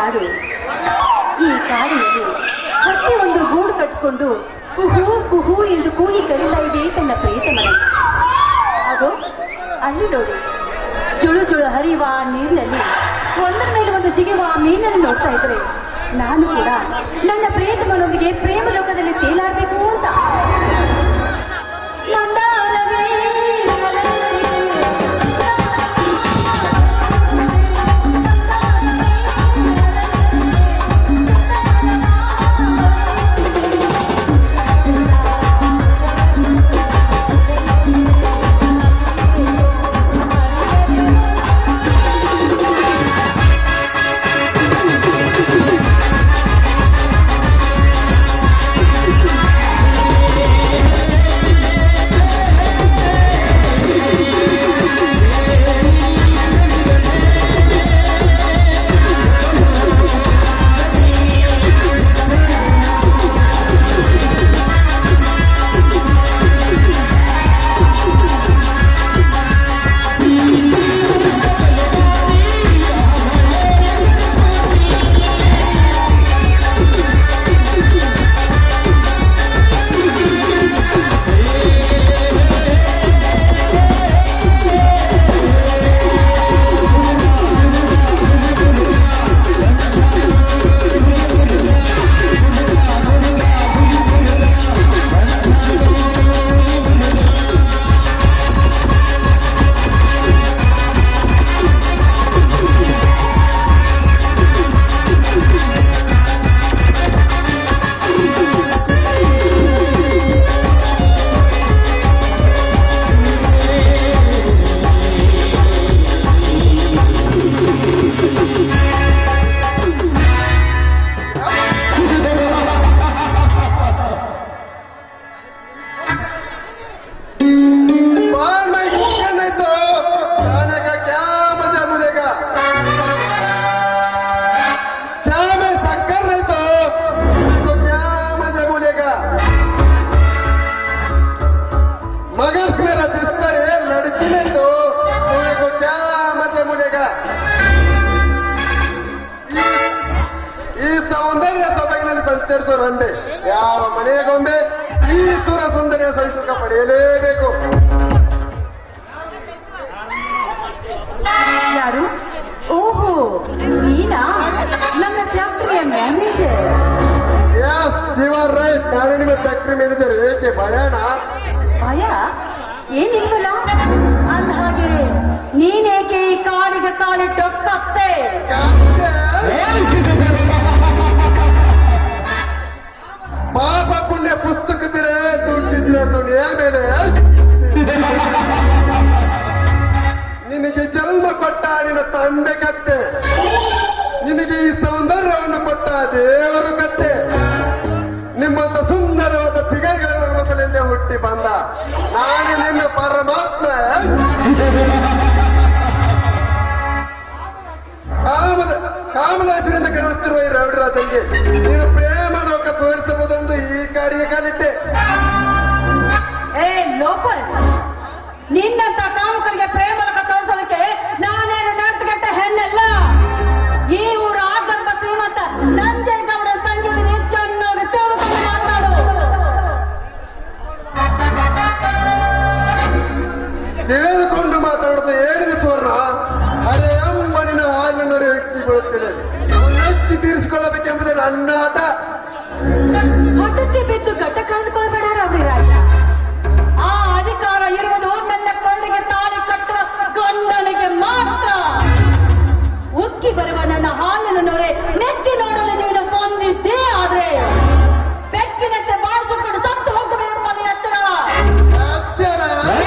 ಕಾಡು ಈ ಕಾಡಿನಲ್ಲಿ ಹಕ್ಕಿ ಒಂದು ಗೂಡು ಕಟ್ಟಿಕೊಂಡು ಕುಹು ಕುಹು ಎಂದು ಕೂಗಿ ಕರೀತಾ ಇದೆ ತನ್ನ ಪ್ರೇತಮನ ಅದು ಅಲ್ಲಿ ನೋಡಿ ಜುಳು ಜುಳು ಹರಿಯುವ ಆ ನೀರಿನಲ್ಲಿ ಒಂದರ ಮೇಲೆ ಒಂದು ಜಿಗಿಯುವ ಆ ಮೀನನ್ನು ನೋಡ್ತಾ ಇದ್ರೆ ನಾನು ಕೂಡ ನನ್ನ ಪ್ರೇತಮನೊಂದಿಗೆ ಪ್ರೇಮ ಲೋಕದಲ್ಲಿ ತೇಲಾಡಬೇಕು ಅಂತ ಮಂದಾರವೇ बाल में घुसकर नहीं तो जाने का क्या मजा मिलेगा चाय में शक्कर नहीं तो को क्या मजा मिलेगा मगर मेरा बिस्तर है लड़की नहीं तो तुम्हें को क्या मजा मिलेगा ಈ ಸೌಂದರ್ಯ ಸೊಬಗಿನಲ್ಲಿ ಸಂಚರಿಸೋ ರಂದೆ ಯಾವ ಮನೆಗೊಂದೆ ಈ ಸುರ ಸುಂದರಿಯ ಸಹಿಸುಖ ಪಡೆಯಲೇಬೇಕು ಯಾರು ಓಹೋ ನೀನಾ ನಮ್ಮ ಫ್ಯಾಕ್ಟರಿಯ manager Yes, you are right. ನಾನು ನಿಮ್ಮ ಫ್ಯಾಕ್ಟ್ರಿ ಮ್ಯಾನೇಜರ್ ಏಕೆ ಭಯಾಣ ಭಯ ಏನಿಲ್ವಲ್ಲ ಅಂದ ಹಾಗೆ ನೀನೇಕೆ ಈ ಕಾಡಿಗೆ ಕಾಲಿಟ್ಟು ಕತ್ತೆ ಪಾಪ ಪುಣ್ಯ ಪುಸ್ತಕದಿರೆ ದುಡ್ಡಿದ್ರೆ ದುನಿಯಾ ಮೇಲೆ ನಿನಗೆ ಜನ್ಮ ಕೊಟ್ಟ ನಿನ್ನ ತಂದೆ ಕತ್ತೆ ನಿನಗೆ ಈ ಸೌಂದರ್ಯವನ್ನು ಕೊಟ್ಟ ದೇವರು ಕತ್ತೆ ನಿಮ್ಮಂತ ಸುಂದರವಾದ ಫಿಗರ್ಗಳ ಮೊದಲಿಂದ ಹುಟ್ಟಿ ಬಂದ ನಾನು ನಿನ್ನ ಪರಮಾತ್ಮ ಕಾಮದ ಕಾಮದಾಸರಿಂದ ಕರುಳುತ್ತಿರುವ ಈ ರವಿರಾಜನ್ಗೆ ನೀನು ಪ್ರೇಮ ಲೋಕ ತೋರಿಸಬಹುದೆಂದು ಈ ಕಾಡಿಗೆ ಕಾಲಿಟ್ಟೆ ಏ ಲೋಕಲ್ ನಿನ್ನಂತ ಕಾಮಕರಿಗೆ ಪ್ರೇಮಲಕ ತೋರಿಸೋದಕ್ಕೆ ನಾನೇನು ನಾಟಗಟ್ಟ ಹೆಣ್ಣಲ್ಲ ಈ ಊರ ಆಗರ್ಭ ಶ್ರೀಮಂತ ನಂಜೇಗೌಡ ತಂಗಿ ಚೆನ್ನಾಗಿ ತಿಳ್ಕೊಂಡು ಮಾತಾಡು ತಿಳಿದುಕೊಂಡು ಮಾತಾಡುವುದು ಏನಿದೆ ಸುವರ್ಣ ಅರೆ ಅಂಬನಿನ ಹಾಲಿನ ವ್ಯಕ್ತಿ ಬೀಳುತ್ತಿದೆ ಎತ್ತಿ ತೀರಿಸಿಕೊಳ್ಳಬೇಕೆಂಬುದೇ ನನ್ನ ಆಟ ಹಠಕ್ಕೆ ಬಿದ್ದು ಘಟ ಕಳೆದುಕೊಳ್ಬೇಡ ರವಿರಾಜ ಆ ಅಧಿಕಾರ ಇರುವುದು ನನ್ನ ಕೊಂಡಿಗೆ ತಾಳಿ ಕಟ್ಟುವ ಗಂಡನಿಗೆ ಮಾತ್ರ ಉಕ್ಕಿ ಬರುವ ನನ್ನ ಹಾಲಿನ ನೊರೆ ನೆತ್ತಿ ನೋಡಲು ನೀನು ಹೊಂದಿದ್ದೇ ಆದ್ರೆ ಬೆಕ್ಕಿನಂತೆ ಬಾಳಿಸಿಕೊಂಡು ಸತ್ತು ಹೋಗಬೇಕು ಅಲ್ಲಿ ಎತ್ತರ ಅಚ್ಚರ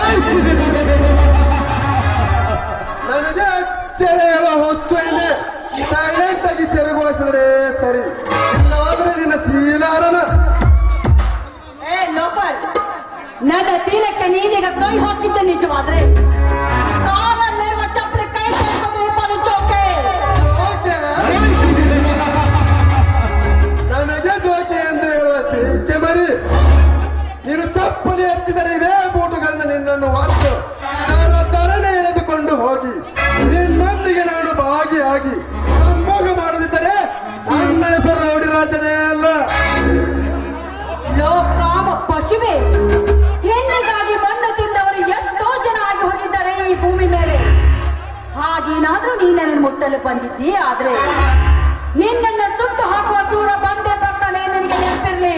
ನನಗೆ ಅಚ್ಚರ ಹೇಳುವ ವಸ್ತುವನ್ನೇ ಸೈಲೆಂಟ್ ಆಗಿ ತೆರವುಗೊಳಿಸಿದ್ರೆ ಸರಿ ಇಲ್ಲವಾದ್ರೆ ನಿನ್ನ ಶೀಲಾರನ ಏ ಲೋಕಲ್ ನನ್ನ ತೀರಕ್ಕೆ ನೀನೀಗ ಕೈ ಹಾಕಿದ್ದ ನಿಜವಾದ್ರೆ ಕಾಲಲ್ಲಿರುವ ಚಪ್ಪಲಿ ಕೈ ಹಿಡ್ಕೊಂಡು ಬಲು ಚೌಕೆ ನನಗೆ ಜೋಕೆ ಎಂದು ಹೇಳುವ ಚಿಂತೆ ಮರಿ ನೀನು ಚಪ್ಪಲಿ ಎತ್ತಿದರೆ ಇದೇ ಬೂಟುಗಳನ್ನ ನಿನ್ನನ್ನು ವಾಸು ನಾನು ತರಣೆ ಎಳೆದುಕೊಂಡು ಹೋಗಿ ನಿನ್ನೊಂದಿಗೆ ನಾನು ಭಾಗಿಯಾಗಿ ಸಂಭೋಗ ಮಾಡದಿದ್ದರೆ ಬಂದಿದ್ದಿ ಆದ್ರೆ ನಿನ್ನನ್ನ ಸುಟ್ಟು ಹಾಕುವ ಸೂರ ಬಂದೆ ಬರ್ತಾನೆ ನಿನಗೆ ನೆನಪಿರ್ಲಿ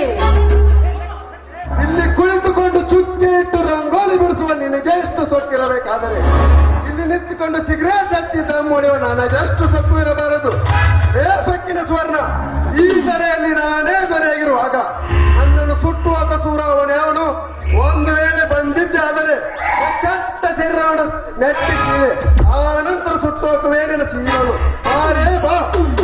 ಇಲ್ಲಿ ಕುಳಿತುಕೊಂಡು ಚುಕ್ಕಿ ಇಟ್ಟು ರಂಗೋಲಿ ಬಿಡಿಸುವ ನಿನಗೆಷ್ಟು ಸೊಕ್ಕಿರಬೇಕಾದರೆ ಇಲ್ಲಿ ನಿಂತುಕೊಂಡು ಸಿಗರೇಟ್ ಹಚ್ಚಿ ದಮ್ ಹೊಡೆಯುವ ನನಗೆಷ್ಟು ಸೊಕ್ಕು ಇರಬಾರದು ಏ ಸೊಕ್ಕಿನ ಸ್ವರ್ಣ ಈ ಸೆರೆಯಲ್ಲಿ ನಾನೇ ದೊರೆಯಾಗಿರುವಾಗ ನನ್ನನ್ನು ಸುಟ್ಟುವ ಕಸೂರ ಅವನು ಒಂದು ವೇಳೆ ಬಂದಿದ್ದೆ ಆದರೆ ಕೆಟ್ಟ ಶರೀರವನ್ನು ನೆಟ್ಟಿದ್ದೇವೆ ಆ ನಂತರ ಸುಟ್ಟುವ ವೇಣಿನ ಸೀರನು ಆರೇ ಬಾ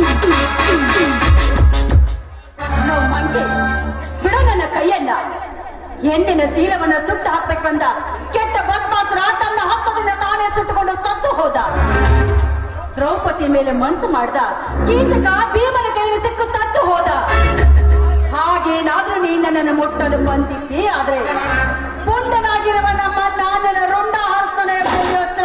ನಾವು ಮಂಗೆ ಬಿಡು ನನ್ನ ಕೈಯನ್ನ ಹೆಣ್ಣಿನ ಸೀಲವನ್ನ ಸುಟ್ಟು ಹಾಕ್ಬೇಕು ಬಂದ ಕೆಟ್ಟ ಬದ್ಮಾಸುರ ತನ್ನ ಹಕ್ಕದಿಂದ ತಾನೇ ಸುಟ್ಟುಕೊಂಡು ಸತ್ತು ಹೋದ ದ್ರೌಪದಿ ಮೇಲೆ ಮನಸ್ಸು ಮಾಡ್ದ ಕೀಚಕ ಭೀಮನ ಕೈಯಲ್ಲಿ ಸಿಕ್ಕು ಸತ್ತು ಹೋದ ಹಾಗೇನಾದ್ರೂ ನೀ ನನ್ನನ್ನು ಮುಟ್ಟಲು ಬಂದಿದ್ದೆ ಆದ್ರೆ ಪುಂಡನಾಗಿರುವ ನಮ್ಮ ನಾನನ ರುಂಡ ಹಾರ್ತಾನೆ ಪುಣ್ಯೋತ್ರ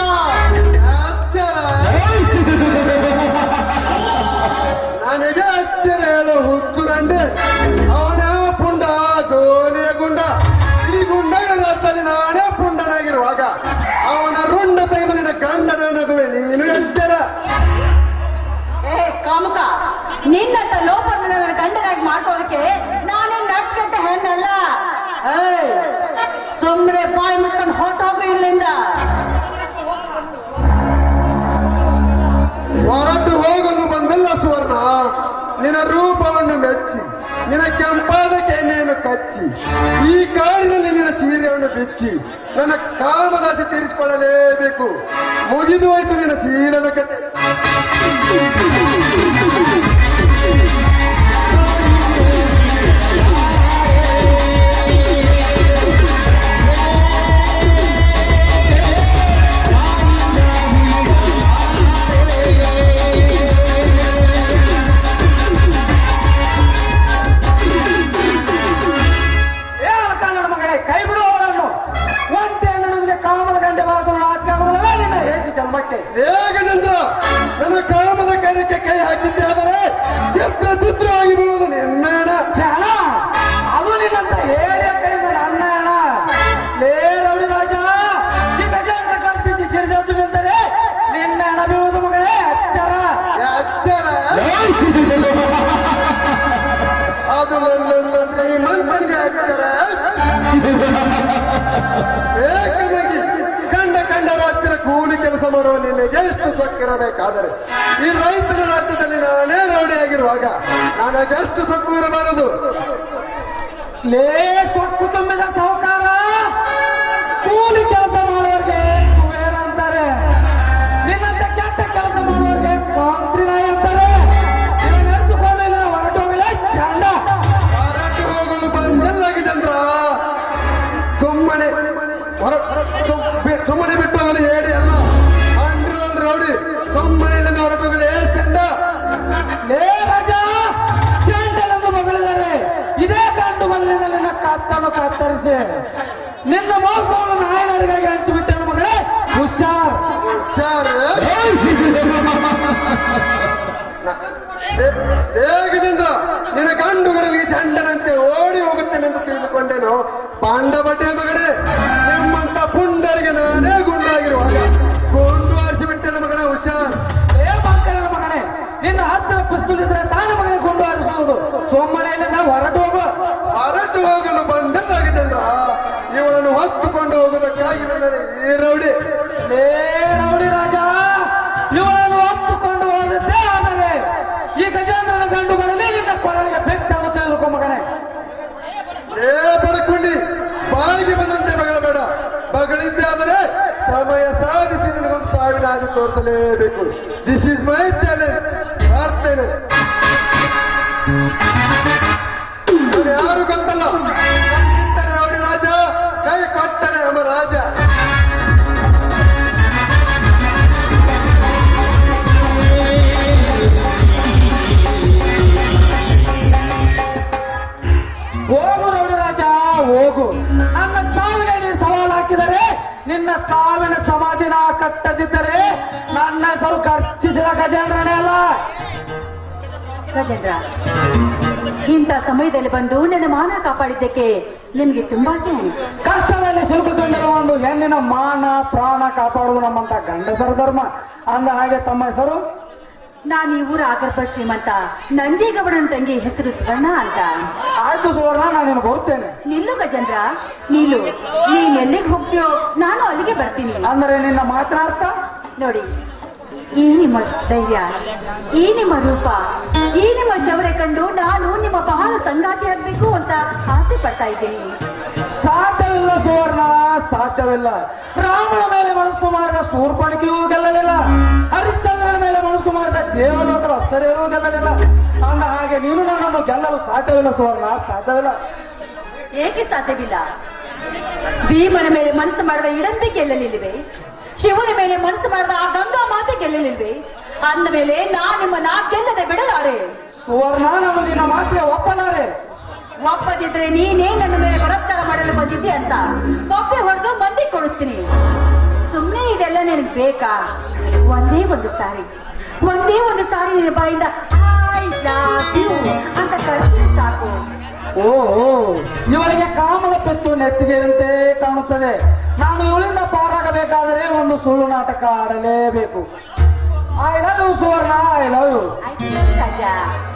ನನಗೆ ಅಚ್ಚರ ಹೇಳು ಹುಚ್ಚು ರಂಡೆ ಅವನ ಪುಂಡ ಗೋಲಿಯ ಗುಂಡ ಈ ಗುಂಡಗಳ ರಾತ್ರಿ ನಾನೇ ಪುಂಡನಾಗಿರುವಾಗ ಅವನ ರುಂಡ ತೆಗೆದು ನಿನ್ನ ಗಂಡನ ನಗುವೆ ನೀನು ಎಚ್ಚರ ಏ ಕಾಮುಕ ನಿನ್ನಂತ ಲೋಪಗಳನ್ನ ನನ್ನ ಗಂಡನಾಗಿ ಮಾಡ್ಕೋದಕ್ಕೆ ನಾನೇ ನಟ್ಕಟ್ಟ ಹೆಣ್ಣಲ್ಲ ಏಯ್ ಸುಮ್ನೆ ಬಾಯಿ ಮುಟ್ಕೊಂಡು ಹೊರಟೋಗು ಇಲ್ಲಿಂದ ಹೊರಟು ಹೋಗಲು ಬಂದಲ್ಲ ಸುವರ್ಣ ನಿನ್ನ ರೂಪವನ್ನು ಮೆಚ್ಚಿ ನಿನ್ನ ಕೆಂಪಾದ ಕೆನ್ನೆಯನ್ನು ಕಚ್ಚಿ ಈ ಕಾಡಿನಲ್ಲಿ ನಿನ್ನ ಸೀರೆಯನ್ನು ಬಿಚ್ಚಿ ನನ್ನ ಕಾಮದಾಸಿ ತೀರಿಸಿಕೊಳ್ಳಲೇಬೇಕು ಮುಗಿದು ಹೋಯ್ತು ನಿನ್ನ ಸೀಲದ ಕತೆ ಹೇಳ ಕನ್ನಡ ಮಗನೇ ಕೈ ಬಿಡು ಅವಳನ್ನು ಒಂದೇ ನನಗೆ ಕಾಮದ ಗಂಟೆ ಬಾರಿಸಲು ನಾಚಿಕೆ ಆಗುವುದಿಲ್ಲ ನಿನ್ನ ಹೇಸಿ ಜನ್ಮಕ್ಕೆ ಹೇಗನೆಂದ್ರ ನನ್ನ ಕಾಮದ ಕಾರ್ಯಕ್ಕೆ ಕೈ ಹಾಕಿದ್ದೆ ಆದರೆ ಚಿತ್ರ ಚಿತ್ರ ಆಗಿರುವುದು ನಿನ್ನೇಣ ಹಣ ಅದು ನಿನ್ನಂತ ಏರಿಯ ಕೈಯಿಂದ ನನ್ನ ಹಣ ಲೇ ರವಿ ರಾಜ ಈ ಗಜೇಂದ್ರ ಕಲ್ಪಿಸಿ ಸಿರಿದದ್ದು ನಿಂತರೆ ನಿನ್ನ ಹಣ ಬೀಳುವುದು ಮಗನೇ ಅಚ್ಚರ ಅಚ್ಚರ ಅದು ನನ್ನ ಶ್ರೀಮಂತನಿಗೆ ಅಚ್ಚರ ಏಕವಾಗಿ ಕಂಡ ಕಂಡ ರಾಜ್ಯದ ಕೂಲಿ ಕೆಲಸ ಮಾಡುವ ನಿನಗೆ ಎಷ್ಟು ಸೊಕ್ಕಿರಬೇಕಾದರೆ ಈ ರೈತರ ರಾಜ್ಯದಲ್ಲಿ ನಾನೇ ರೌಡಿಯಾಗಿರುವಾಗ ನನಗೆಷ್ಟು ಸೊಕ್ಕು ಇರಬಾರದು ಲೇ ಸೊಕ್ಕು ತುಂಬಿದ ಸಾಹುಕಾರ ಕೂಲಿ ಕೆಲಸ ಮಾಡುವವರಿಗೆ ಕುಬೇರ ಅಂತಾರೆ ನಿನ್ನಂತ ಕೆಟ್ಟ ಕೆಲಸ ಮಾಡುವವರಿಗೆ ಕಾಂತ್ರಿನ ಅಂತಾರೆ ನೆನೆಸಿಕೊಂಡು ಇಲ್ಲ ಹೊರಟೋಗಲೇ ಚಂಡ ಹೊರಟು ಹೋಗಲು ಬಂದಲ್ಲಾಗಿದಂದ್ರ ಸುಮ್ಮನೆ ಹೊರ- ಸುಮ್- ಬಿ- ಸುಮ್ಮನೆ ಬಿಟ್ಟು ಹೋಗಲು ಹೇಳಿ ಅಲ್ಲ ಅಂಡ್ರಲ್ಲಿ ರೌಡಿ ಸುಮ್ಮನೆ ಇಲ್ಲಿಂದ ಹೊರಟು ಹೋಗಲಿ ಏ ಚಂದ ಲೇ ರಾಜ ಚಂಡಲೆಂದು ಮಗಳಿದ್ದಾರೆ ಇದೇ ಕಂಡು ಮಲ್ಲಿನ ನಿನ್ನ ಕತ್ತನ್ನು ಕತ್ತರಿಸಿ ನಿನ್ನ ಮೋಸವನ್ನು ನಾಯನರಿಗಾಗಿ ಹಂಚಿಬಿಟ್ಟೆ ಮಗಳೇ ಹುಷಾರ್ ಸರ್ ಹೇಗಿದಿಂದ ನಿನ್ನ ಗಂಡುಗಳಿಗೆ ಚಂಡನಂತೆ ಓಡಿ ಹೋಗುತ್ತೇನೆಂದು ತಿಳಿದುಕೊಂಡೇನು ಪಾಂಡ ಬಟ್ಟೆ ಮಗನೇ ನಿಮ್ಮಂತ ಪುಂಡರಿಗೆ ನಾನೇ ಗುಂಡಾಗಿರುವಾಗ ಗುಂಡು ಆರಿಸಿಬಿಟ್ಟೆನ ಮಗನ ಹುಷಾರ್ ಏ ಮಕ್ಕಳ ಮಗನೇ ನಿನ್ನ ಹತ್ತಿರ ಪಿಸ್ತೂಲ್ ಇದ್ರೆ ತಾನೇ ಮಗನಿಗೆ ಕೊಂಡು ಹಾರಿಸಬಹುದು ಸೋಮನೆಯಲ್ಲಿಂದ ಹೊರಟು ಹೋಗು ಹೊರಟು ಹೋಗಲು ಬಂದಲ್ಲಾಗಿದ್ದಂದ್ರ ಇವಳನ್ನು ಹೊತ್ತುಕೊಂಡು ಹೋಗುವುದಕ್ಕಾಗಿ ನನ್ನ ಈ ರೌಡಿ ಲೇ ರೌಡಿ ರಾಜ ಇವಳನ್ನು ಒಪ್ಪಿಕೊಂಡು ಹೋದದ್ದೇ ಆದರೆ ಈ ಗಜೇಂದ್ರನ ಗಂಡು ಬರಲಿ ನಿನ್ನ ಕೊರಳಿಗೆ ಬೆಕ್ಕಾಗ ತಿಳಿದುಕೊ ಮಗನೇ ಏ ಬಡಕೊಂಡಿ ಬಾಯಿಗೆ ಬಂದಂತೆ ಮಗಳ ಬೇಡ ಮಗಳಿದ್ದೆ ಆದರೆ ಸಮಯ ಸಾಧಿಸಿ ನಿನಗೊಂದು ಸಾವಿನ ಹಾದಿ ತೋರಿಸಲೇಬೇಕು ದಿಸ್ ಇಸ್ ಮೈ ಚಾಲೆಂಜ್ ಮಾಡ್ತೇನೆ ನಾನು ಯಾರು ಗೊತ್ತಲ್ಲ ಕೊಟ್ಟರೆ ರೌಡಿ ರಾಜ ಕೈ ಕೊಟ್ಟರೆ ನಮ್ಮ ರಾಜ ಹೋಗು ರೌಡಿ ರಾಜ ಹೋಗು ನನ್ನ ಸಾವಿನ ನೀನು ಸವಾಲು ಹಾಕಿದರೆ ನಿನ್ನ ಸಾವಿನ ಸಮಾಧಿನ ಕಟ್ಟದಿದ್ದರೆ ನನ್ನ ಹೆಸರು ಖರ್ಚಿಸಿದ ಗಜೇಂದ್ರನೇ ಅಲ್ಲ ರಾಜೇಂದ್ರ ಇಂಥ ಸಮಯದಲ್ಲಿ ಬಂದು ನನ್ನ ಮಾನ ಕಾಪಾಡಿದ್ದಕ್ಕೆ ನಿಮ್ಗೆ ತುಂಬಾ ಥ್ಯಾಂಕ್ಸ್ ಕಷ್ಟದಲ್ಲಿ ಸಿಲುಕಿಕೊಂಡಿರುವ ಒಂದು ಹೆಣ್ಣಿನ ಮಾನ ಪ್ರಾಣ ಕಾಪಾಡುವುದು ನಮ್ಮಂತ ಗಂಡಸರ ಧರ್ಮ ಅಂದ ಹಾಗೆ ತಮ್ಮ ಹೆಸರು ನಾನು ಈ ಊರ ಆಗರ್ಭ ಶ್ರೀಮಂತ ನಂಜೇಗೌಡನ ತಂಗಿ ಹೆಸರು ಸುವರ್ಣ ಅಂತ ಆಯ್ತು ಸುವರ್ಣ ನಾನು ಬರುತ್ತೇನೆ ನಿಲ್ಲು ಗಜೇಂದ್ರ ನೀಲು ನೀನ್ ಎಲ್ಲಿಗೆ ಹೋಗ್ತೀಯೋ ನಾನು ಅಲ್ಲಿಗೆ ಬರ್ತೀನಿ ಅಂದರೆ ನಿನ್ನ ಮಾತನಾಡ್ತ ನೋಡಿ ಈ ನಿಮ್ಮ ಧೈರ್ಯ ಈ ನಿಮ್ಮ ರೂಪ ಈ ನಿಮ್ಮ ಶೌರ್ಯ ಕಂಡು ನಾನು ನಿಮ್ಮ ಬಹಳ ಸಂಗಾತಿ ಆಗ್ಬೇಕು ಅಂತ ಆಸೆ ಪಡ್ತಾ ಇದ್ದೀನಿ ಸಾಧ್ಯವಿಲ್ಲ ಸುವರ್ಣ ಸಾಧ್ಯವಿಲ್ಲ ರಾಮನ ಮೇಲೆ ಮನಸ್ಸು ಮಾಡಿದ ಶೂರ್ಪಣಿಕೆಯೂ ಗೆಲ್ಲಲಿಲ್ಲ ಹರಿಶ್ಚಂದ್ರನ ಮೇಲೆ ಮನಸ್ಸು ಮಾಡಿದ ದೇವಲೋಕದ ಅಸ್ತರೇಯೂ ಗೆಲ್ಲಲಿಲ್ಲ ಅಂದ ಹಾಗೆ ನೀನು ನನ್ನನ್ನು ಗೆಲ್ಲಲು ಸಾಧ್ಯವಿಲ್ಲ ಸುವರ್ಣ ಸಾಧ್ಯವಿಲ್ಲ ಏಕೆ ಸಾಧ್ಯವಿಲ್ಲ ಭೀಮನ ಮೇಲೆ ಮನಸ್ಸು ಮಾಡಿದ ಇಡಂಬಿ ಗೆಲ್ಲಲಿಲ್ವೇ ಶಿವನ ಮೇಲೆ ಮನಸ್ಸು ಮಾಡಿದ ಆ ಗಂಗಾ ಮಾತೆ ಗೆಲ್ಲಲಿಲ್ವೇ ಅಂದ ಮೇಲೆ ನಾ ನಿಮ್ಮನ್ನ ಗೆಲ್ಲದೆ ಬಿಡಲಾರೆ ಸುವರ್ಣ ನಾನು ನಿನ್ನ ಮಾತಿಗೆ ಒಪ್ಪಲಾರೆ ಒಪ್ಪದಿದ್ರೆ ನೀನೇ ನನ್ನ ಮೇಲೆ ಬಲಾತ್ಕಾರ ಮಾಡಲು ಬಂದಿದ್ದೆ ಅಂತ ಕೊಪ್ಪೆ ಹೊಡೆದು ಮಂದಿ ಕೊಡಿಸ್ತೀನಿ ಸುಮ್ಮನೆ ಇದೆಲ್ಲ ನಿನಗೆ ಬೇಕಾ ಒಂದೇ ಒಂದು ಸಾರಿ ಒಂದೇ ಒಂದು ಸಾರಿ ನಿನ್ನ ಬಾಯಿಂದ ಐ ಲವ್ ಯು ಅಂತ ಕಳಿಸಿದ್ರೆ ಸಾಕು ಓ ಓ, ಇವಳಿಗೆ ಕಾಮದ ಪೆತ್ತು ನೆತ್ತಿಗೆಯಂತೆ ಕಾಣುತ್ತದೆ ನಾನು ಇವಳಿಂದ ಪಾರಾಗಬೇಕಾದರೆ ಒಂದು ಸುಳ್ಳು ನಾಟಕ ಆಡಲೇಬೇಕು I love you Suvarna I love you ಆಯ್ತು ರಾಜ